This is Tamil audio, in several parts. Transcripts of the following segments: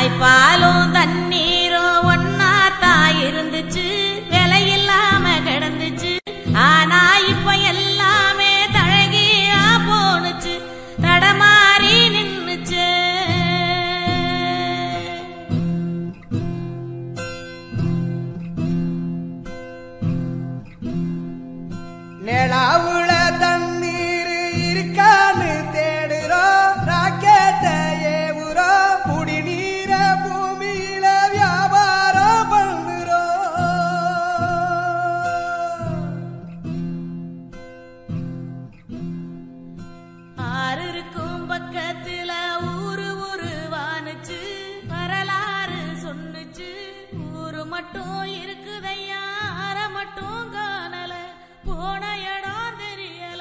தாய்ப்பாலும் தண்ணீரும் ஒன்னா தாய் இருந்துச்சு விலையில்லாம கிடந்துச்சு ஆனா இப்ப எல்லாமே தழகியா போனுச்சு தடமாறி நின்னுச்சு நிலாவுல தண்ணீர் இருக்கான்னு தேடுறோம் ராக்கெட்ட ஏவுறோம் குடிநீர பூமியில வியாபாரம் பண்ணுறோம் ஆறு இருக்கும் பக்கத்துல ஊரு ஊரு வானுச்சு வரலாறு சொன்னுச்சு ஊரு மட்டும் இருக்குதையா அற மட்டும் காணல போன இடம் தெரியல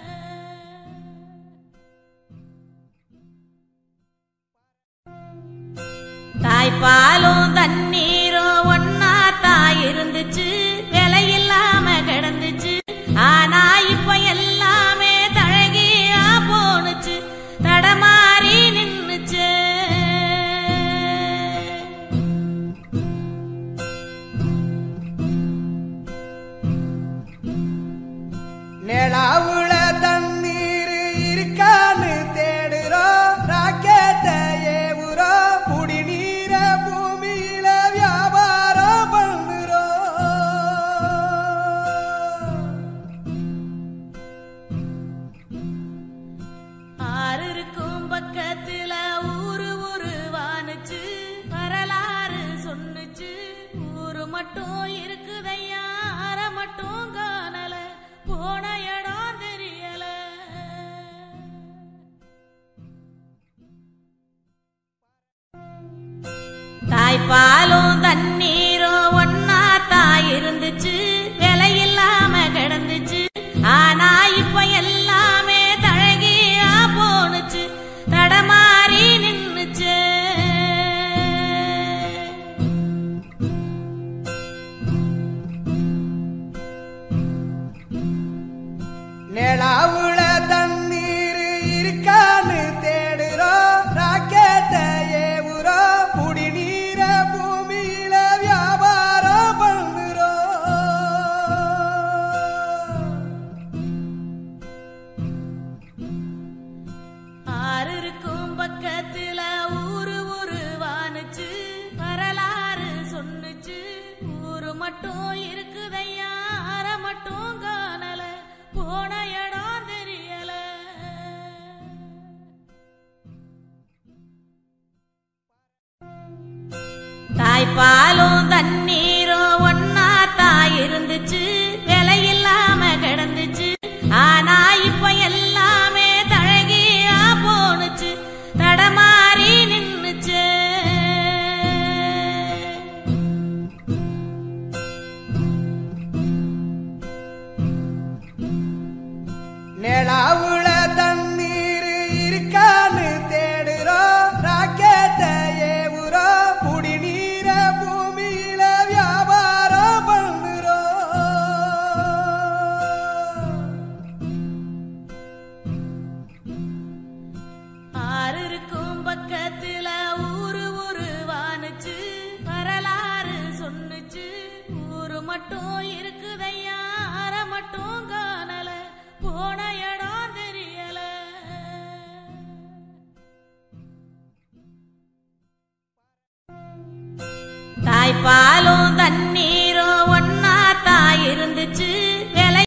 தாய்ப்பாலும் தண்ணீரும் ஒன்னா தாய் இருந்துச்சு விலையில்லாம கிடந்துச்சு ஆனா இப்ப எல்லாமே தழகியா போனுச்சு தடமாறி நின்னுச்சு நிலாவுல தண்ணீர் இருக்கான்னு தேடுறோம் ராக்கெட்ட ஏவுறோம் குடிநீர பூமியில வியாபாரம் பண்ணுறோம் ஆறு இருக்கும் பக்கத்துல ஊரு ஊரு வானுச்சு வரலாறு சொன்னுச்சு ஊரு மட்டும் இருக்குதையா அற மட்டும் காணல போன இடம் தெரியல தாய்ப்பாலும் தண்ணீரும் ஒன்னா தாய் இருந்துச்சு விலையில்லாம கிடந்துச்சு ஆனா இப்ப எல்லாமே தழகியா போனுச்சு தடமாறி நின்னுச்சு நிலாவுல தண்ணீர் இருக்கான்னு தேடுறோம் ராக்கெட்ட ஏவுறோம் குடிநீர பூமியில வியாபாரம் பண்ணுறோம் ஆறு இருக்கும் பக்கத்துல ஊரு ஊரு வானுச்சு வரலாறு சொன்னுச்சு ஊரு மட்டும் இருக்குதையா அற மட்டும் காணல போன இடம் தெரியல தாய்ப்பாலும் தண்ணீரும் ஒன்னா தாய் இருந்துச்சு விலையில்லாம கிடந்துச்சு ஆனா இப்ப எல்லாமே தழகியா போனுச்சு தடமாறி நின்னுச்சு நிலாவுல தண்ணீர் இருக்கான்னு தேடுறோம் ராக்கெட்ட ஏவுறோம் குடிநீர பூமியில வியாபாரம் பண்ணுறோம் தாய்ப்பாலும் தண்ணீரும் ஒன்னா தாய் இருந்துச்சு விலையில்லாம கிடந்துச்சு ஆனா இப்ப எல்லாமே தழகியா போனுச்சு தடமாறி நின்னுச்சு நிலாவுல தண்ணீர் இருக்கான்னு தேடுறோம் ராக்கெட்ட ஏவுறோம் குடிநீர பூமியில வியாபாரம் பண்ணுறோம் ஆறு இருக்கும் பக்கத்துல ஊரு ஊரு வானுச்சு வரலாறு சொன்னுச்சு ஊரு மட்டும் இருக்குதையா அற மட்டும் காணல போன இடம் தெரியல தாய்ப்பாலும் தண்ணீர்